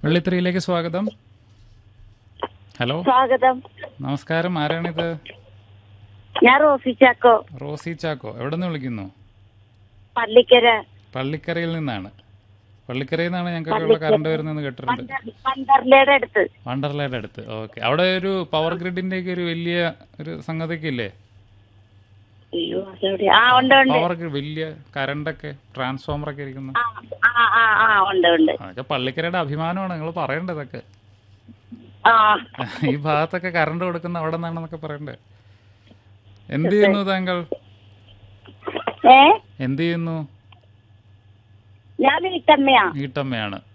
വെള്ളിത്തിരയിലേക്ക് സ്വാഗതം ഹലോ സ്വാഗതം നമസ്കാരം ആരാണിത് ഞാൻ റോസി ചാക്കോ റോസി ചാക്കോ എവിടെ നിന്ന് വിളിക്കുന്നു പള്ളിക്കര പള്ളിക്കരയിൽ നിന്നാണ് പള്ളിക്കരയിൽ നിന്നാണ് ഞങ്ങൾക്കുള്ള കറണ്ട് വരുന്നതെന്ന് കേട്ടിട്ടുണ്ട് പന്തർ- പന്തർലയുടെ അടുത്ത് വണ്ടർലയുടെ അടുത്ത് ഓക്കെ അവിടെ ഒരു പവർ ഗ്രിഡിന്റെ ഒക്കെ ഒരു വലിയ ഒരു സംഗതിയൊക്കെ ഇല്ലേ അയ്യോ അതെവിടെ ആ ഉണ്ട് ഉണ്ട് പവർ ഗ്രിഡ് വലിയ കറണ്ടൊക്കെ ട്രാൻസ്ഫോമർ ഒക്കെ ഇരിക്കുന്ന ആ ആ ആ ആ ഉണ്ട് ഉണ്ട് അതൊക്കെ പള്ളിക്കരയുടെ അഭിമാനമാണ് നിങ്ങൾ പറയേണ്ടതൊക്കെ ആ ഈ ഭാഗത്തൊക്കെ കറണ്ട് കൊടുക്കുന്ന അവിടെ നിന്നാണെന്നൊക്കെ പറയണ്ടേ എന്ത് ചെയ്യുന്നു താങ്കൾ ഏ എന്ത് ചെയ്യുന്നു ഞാൻ വീട്ടമ്മയാ വീട്ടമ്മയാണ്